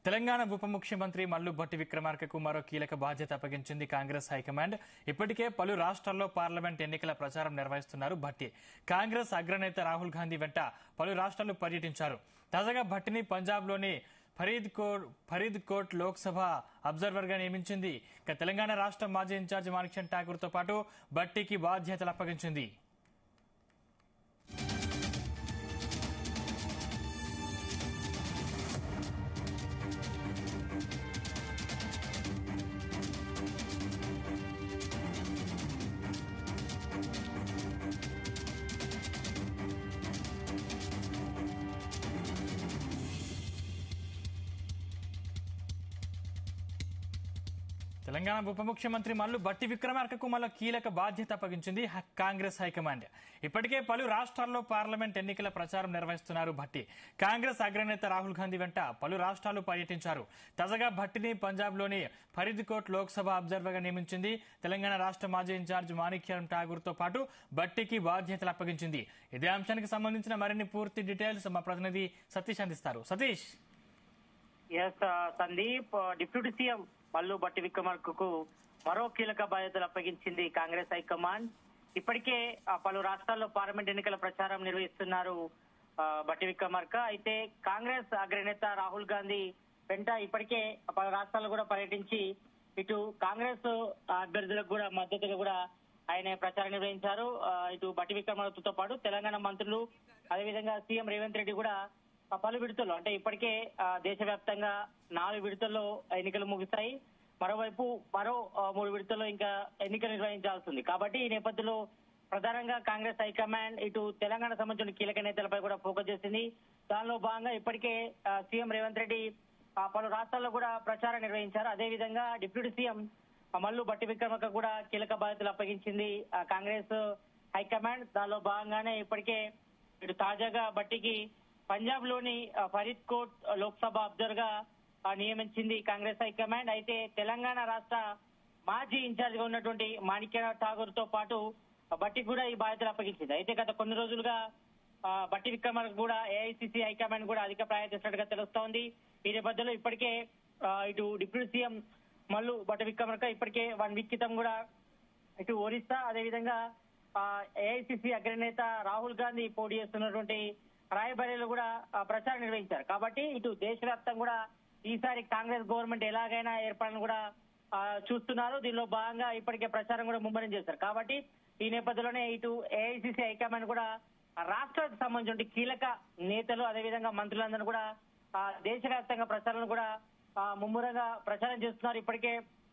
తెలంగాణ ఉప ముఖ్యమంత్రి మల్లు భట్టి విక్రమార్కకు మరో కీలక బాధ్యత అప్పగించింది కాంగ్రెస్ హైకమాండ్ ఇప్పటికే పలు రాష్ట్రాల్లో పార్లమెంట్ ఎన్నికల ప్రచారం నిర్వహిస్తున్నారు భట్టి కాంగ్రెస్ అగ్రనేత రాహుల్ గాంధీ వెంట పలు రాష్ట్రాలు పర్యటించారు తాజాగా భట్టిని పంజాబ్లోని Faridkot Faridkot Lok Sabha observer గా నియమించింది ఇక తెలంగాణ రాష్ట్ర మాజీ ఇన్ఛార్జ్ మాణిక్షన్ ఠాకూర్ తో పాటు భట్టికి బాధ్యతలు అప్పగించింది తెలంగాణ ఉప ముఖ్యమంత్రి మల్లు భట్టి విక్రమార్కకు మరో కీలక బాధ్యత అప్పగించింది హ- కాంగ్రెస్ హైకమాండ్ ఇప్పటికే పలు రాష్ట్రాల్లో పార్లమెంట్ ఎన్నికల ప్రచారం నిర్వహిస్తున్నారు భట్టి కాంగ్రెస్ అగ్రనేత రాహుల్ గాంధీ వెంట పలు రాష్ట్రాలు పర్యటించారు తాజాగా భట్టిని పంజాబ్లోని ఫరీద్కోట్ లోక్సభ అబ్జర్వర్గా నియమించింది తెలంగాణ రాష్ట్ర మాజీ ఇన్ఛార్జ్ మాణిక్యం ఠాగూర్ తో పాటు భట్టికి బాధ్యతలు అప్పగించింది ఇదే అంశానికి సంబంధించిన మరిన్ని పూర్తి డీటెయిల్స్ మా ప్రతినిధి సతీష్ అందిస్తారు Satish yes Sandeep deputy CM Mallu Bhatti విక్రమార్కకు మరో కీలక బాధ్యతలు అప్పగించింది కాంగ్రెస్ హైకమాండ్ ఇప్పటికే ఆ, పలు రాష్ట్రాల్లో పార్లమెంట్ ఎన్నికల ప్రచారం నిర్వహిస్తున్నారు ఆ, బట్టి విక్రమార్క అయితే కాంగ్రెస్ అగ్రనేత రాహుల్ గాంధీ వెంట ఇప్పటికే పలు రాష్ట్రాల్లో కూడా పర్యటించి ఇటు కాంగ్రెస్ అభ్యర్థులకు కూడా మద్దతుగా కూడా ఆయన ప్రచారం నిర్వహించారు ఆ, ఇటు బట్టి విక్రమార్కతో పాటు తెలంగాణ మంత్రులు అదేవిధంగా సీఎం రేవంత్ రెడ్డి కూడా ఆ పలు విడతల్లో అంటే ఇప్పటికే ఆ, దేశవ్యాప్తంగా నాలుగు విడతల్లో ఎన్నికలు ముగిస్తాయి మరోవైపు మరో ఆ, మూడు విడతల్లో ఇంకా ఎన్నికలు నిర్వహించాల్సి ఉంది కాబట్టి ఈ నేపథ్యంలో ప్రధానంగా కాంగ్రెస్ హైకమాండ్ ఇటు తెలంగాణ సంబంధించిన కీలక నేతలపై కూడా ఫోకస్ చేసింది దానిలో భాగంగా ఇప్పటికే ఆ, సీఎం రేవంత్ రెడ్డి ఆ, పలు రాష్ట్రాల్లో కూడా ప్రచారం నిర్వహించారు అదేవిధంగా డిప్యూటీ సీఎం ఆ, మల్లు బట్టి విక్రమక కూడా కీలక బాధ్యతలు అప్పగించింది ఆ, కాంగ్రెస్ హైకమాండ్ దానిలో భాగంగానే ఇప్పటికే ఇటు తాజాగా బట్టికి పంజాబ్ లోని ఫరీద్ కోట్ లోక్సభ అబ్జర్వర్ గా ఆ, నియమించింది కాంగ్రెస్ హైకమాండ్ అయితే తెలంగాణ రాష్ట్ర మాజీ ఇన్ఛార్జ్ గా ఉన్నటువంటి మాణిక్యనాథ్ ఠాగూర్ తో పాటు ఆ, బట్టికి కూడా ఈ బాధ్యతలు అప్పగించింది అయితే గత కొన్ని రోజులుగా ఆ, బట్టి విక్రమార్క కూడా ఏఐసిసి హైకమాండ్ కూడా అధిక ప్రాయతిస్తున్నట్టుగా తెలుస్తోంది ఈ నేపథ్యంలో ఇప్పటికే ఆ, ఇటు డిప్యూటీ సీఎం మల్లు బట్టి విక్రమార్క ఇప్పటికే వన్ వీక్ క్రితం కూడా ఇటు ఒరిస్సా అదేవిధంగా ఏఐసిసి అగ్రనేత రాహుల్ గాంధీ పోటీ చేస్తున్నటువంటి రాయబరేలో కూడా ఆ, ప్రచారం నిర్వహించారు కాబట్టి ఇటు దేశవ్యాప్తంగా కూడా ఈసారి కాంగ్రెస్ గవర్నమెంట్ ఎలాగైనా ఏర్పాటును కూడా ఆ, చూస్తున్నారు దీనిలో భాగంగా ఇప్పటికే ప్రచారం కూడా ముమ్మరం చేశారు కాబట్టి ఈ నేపథ్యంలోనే ఇటు ఏఐసిసి హైకమాండ్ కూడా రాష్ట్రానికి సంబంధించిన కీలక నేతలు అదేవిధంగా మంత్రులందరూ కూడా ఆ, దేశవ్యాప్తంగా ప్రచారం కూడా ఆ, ముమ్మరంగా ప్రచారం చేస్తున్నారు ఇప్పటికే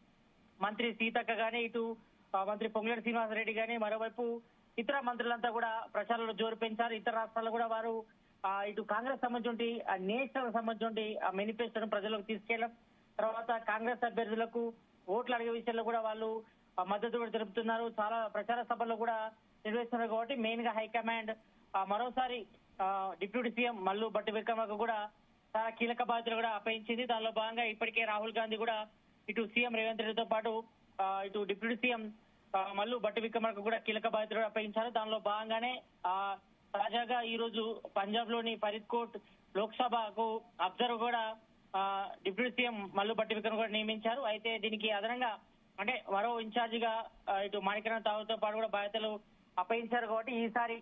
మంత్రి సీతక్క గాని ఇటు ఆ, మంత్రి పొంగులేటి శ్రీనివాసరెడ్డి గాని మరోవైపు ఇతర మంత్రులంతా కూడా ప్రచారంలో జోరు పెంచారు ఇతర రాష్ట్రాల్లో కూడా వారు ఆ, ఇటు కాంగ్రెస్ సంబంధించి నేషనల్ సంబంధించి ఆ మేనిఫెస్టోను ప్రజలకు తీసుకెళ్లడం తర్వాత కాంగ్రెస్ అభ్యర్థులకు ఓట్లు అడిగే విషయంలో కూడా వాళ్ళు ఆ, మద్దతు కూడా తెలుపుతున్నారు చాలా ప్రచార సభల్లో కూడా నిర్వహిస్తున్నారు కాబట్టి మెయిన్ గా హైకమాండ్ ఆ, మరోసారి ఆ, డిప్యూటీ సీఎం మల్లు బట్టి విక్రమకు కూడా చాలా కీలక బాధ్యతలు కూడా అప్పగించింది దానిలో భాగంగా ఇప్పటికే రాహుల్ గాంధీ కూడా ఇటు సీఎం రేవంత్ రెడ్డితో పాటు ఆ, ఇటు డిప్యూటీ సీఎం ఆ, మల్లు బట్టి విక్రమార్క కూడా కీలక బాధ్యతలు కూడా అప్పగించారు దానిలో భాగంగానే ఆ తాజాగా ఈ రోజు పంజాబ్ లోని ఫరీద్కోట్ లోక్సభకు అబ్జర్వ్ కూడా ఆ, డిప్యూటీ సీఎం మల్లు బట్టి విక్రమ్ కూడా నియమించారు అయితే దీనికి అదనంగా అంటే మరో ఇన్ఛార్జిగా ఆ, ఇటు మాణిక్యనాథ్ ఠాగూర్తో పాటు కూడా బాధ్యతలు అప్పగించారు కాబట్టి ఈసారి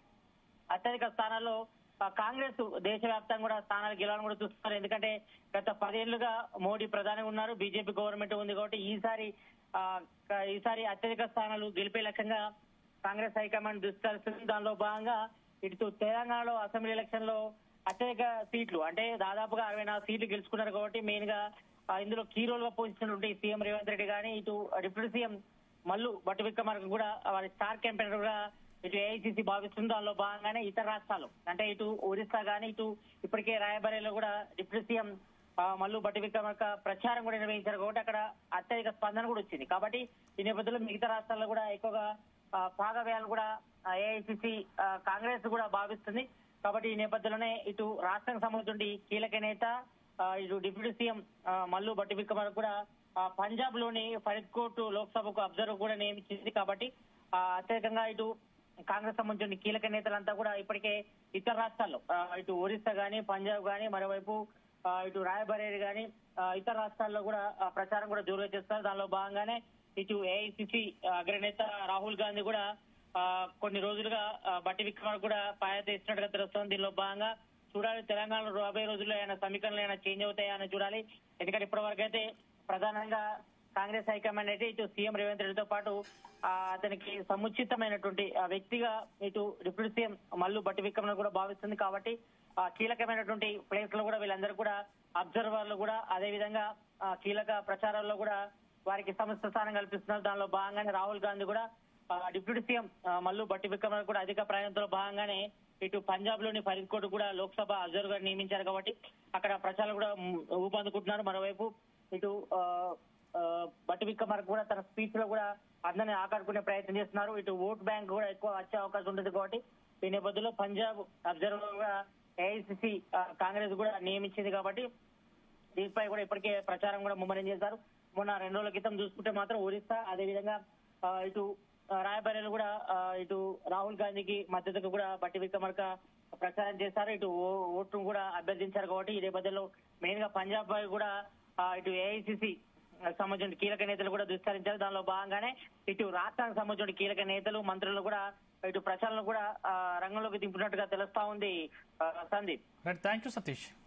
అత్యధిక స్థానాల్లో ఆ, కాంగ్రెస్ దేశవ్యాప్తంగా కూడా స్థానాలు గెలవాలని కూడా చూస్తున్నారు ఎందుకంటే గత పదేళ్లుగా మోడీ ప్రధాని ఉన్నారు బీజేపీ గవర్నమెంట్ ఉంది కాబట్టి ఈసారి ఆ, క- ఈసారి అత్యధిక స్థానాలు గెలిపే లక్ష్యంగా కాంగ్రెస్ హైకమాండ్ దృష్టి సారిస్తుంది దానిలో భాగంగా ఇటు తెలంగాణలో అసెంబ్లీ ఎలక్షన్ లో అత్యధిక సీట్లు అంటే దాదాపుగా అరవై నాలుగు సీట్లు గెలుచుకున్నారు కాబట్టి మెయిన్ గా ఆ, ఇందులో కీ రోల్ గా పోషిస్తున్నటువంటి సీఎం రేవంత్ రెడ్డి గానీ ఇటు డిప్యూటీ సీఎం మల్లు బట్టి విక్రమార్క కూడా వారి స్టార్ క్యాంపెయినర్ గా ఇటు ఏఐసిసి భావిస్తుంది దానిలో భాగంగానే ఇతర రాష్ట్రాలు అంటే ఇటు ఒరిస్సా గానీ ఇటు ఇప్పటికే రాయబరేలో కూడా డిప్యూటీ సీఎం ఆ, మల్లు బట్టి విక్రమార్క ప్రచారం కూడా నిర్వహించారు కాబట్టి అక్కడ అత్యధిక స్పందన కూడా వచ్చింది కాబట్టి ఈ నేపథ్యంలో మిగతా రాష్ట్రాల్లో కూడా ఎక్కువగా ఆ, భాగవ్యాలు కూడా ఏఐసిసి కాంగ్రెస్ కూడా భావిస్తుంది కాబట్టి ఈ నేపథ్యంలోనే ఇటు రాష్ట్రానికి సంబంధించి కీలక నేత ఆ, ఇటు డిప్యూటీ సీఎం ఆ, మల్లు బట్టి విక్రమార్క కూడా ఆ, పంజాబ్ లోని ఫరీద్కోట్ లోక్సభకు అబ్జర్వ్ కూడా నియమించింది కాబట్టి ఆ, అత్యధికంగా ఇటు కాంగ్రెస్ సంబంధించిన కీలక నేతలంతా కూడా ఇప్పటికే ఇతర రాష్ట్రాల్లో ఆ, ఇటు ఒరిస్సా గానీ పంజాబ్ గానీ మరోవైపు ఆ, ఇటు రాయబరేలి కానీ ఇతర రాష్ట్రాల్లో కూడా ఆ, ప్రచారం కూడా జోరుగా చేస్తారు దానిలో భాగంగానే ఇటు ఏఐసిసి అగ్రనేత రాహుల్ గాంధీ కూడా ఆ, కొన్ని రోజులుగా ఆ, బట్టి విక్రమార్క కూడా పాయత ఇస్తున్నట్టుగా తెలుస్తోంది దీనిలో భాగంగా చూడాలి తెలంగాణలో రాబోయే రోజుల్లో ఏమైనా సమీకరణలు ఏమైనా చేంజ్ అవుతాయా అని చూడాలి ఎందుకంటే ఇప్పటి వరకు అయితే ప్రధానంగా కాంగ్రెస్ హైకమాండ్ అయితే ఇటు సీఎం రేవంత్ రెడ్డితో పాటు ఆ, అతనికి సముచితమైనటువంటి ఆ, వ్యక్తిగా ఇటు డిప్యూటీ సీఎం మల్లు బట్టి విక్రమను కూడా భావిస్తుంది కాబట్టి ఆ, కీలకమైనటువంటి ప్లేస్ లో కూడా వీళ్ళందరూ కూడా అబ్జర్వర్లు కూడా అదే విధంగా ఆ, కీలక ప్రచారాల్లో కూడా వారికి సమస్త స్థానం కల్పిస్తున్నారు దానిలో భాగంగానే రాహుల్ గాంధీ కూడా ఆ, డిప్యూటీ సీఎం ఆ, మల్లు బట్టి విక్రమను కూడా అధిక ప్రయాణంలో భాగంగానే ఇటు పంజాబ్ లోని ఫరీద్కోట్ కూడా లోక్సభ అబ్జర్వర్ గా నియమించారు కాబట్టి అక్కడ ప్రచారం కూడా మ్, ఊపందుకుంటున్నారు మరోవైపు ఇటు ఆ, ఆ, బట్టి విక్రమార్క కూడా తన స్పీచ్ లో కూడా అందరిని ఆకట్టుకునే ప్రయత్నం చేస్తున్నారు ఇటు ఓట్ బ్యాంక్ కూడా ఎక్కువ వచ్చే అవకాశం ఉంటుంది కాబట్టి ఈ నేపథ్యంలో పంజాబ్ అబ్జర్వర్ గా ఏఐసిసి కాంగ్రెస్ కూడా నియమించింది కాబట్టి దీనిపై కూడా ఇప్పటికే ప్రచారం కూడా ముమ్మరం చేశారు మొన్న రెండు రోజుల క్రితం చూసుకుంటే మాత్రం ఒరిస్సా అదేవిధంగా ఆ, ఇటు ఆ, రాయబరేలు కూడా ఆ, ఇటు రాహుల్ గాంధీకి మద్దతుగా కూడా బట్టి విక్రమార్క ప్రచారం చేశారు ఇటు ఓ- ఓటును కూడా అభ్యర్థించారు కాబట్టి ఈ నేపథ్యంలో మెయిన్ గా పంజాబ్ పై కూడా ఆ, ఇటు ఏఐసిసి సంబంధించిన కీలక నేతలు కూడా విస్తరించారు దానిలో భాగంగానే ఇటు రాష్ట్రానికి సంబంధించిన కీలక నేతలు మంత్రులు కూడా ఇటు ప్రచారంలో కూడా ఆ, రంగంలోకి దింపినట్టుగా తెలుస్తా ఉంది ఆ, Sandeep right thank you Satish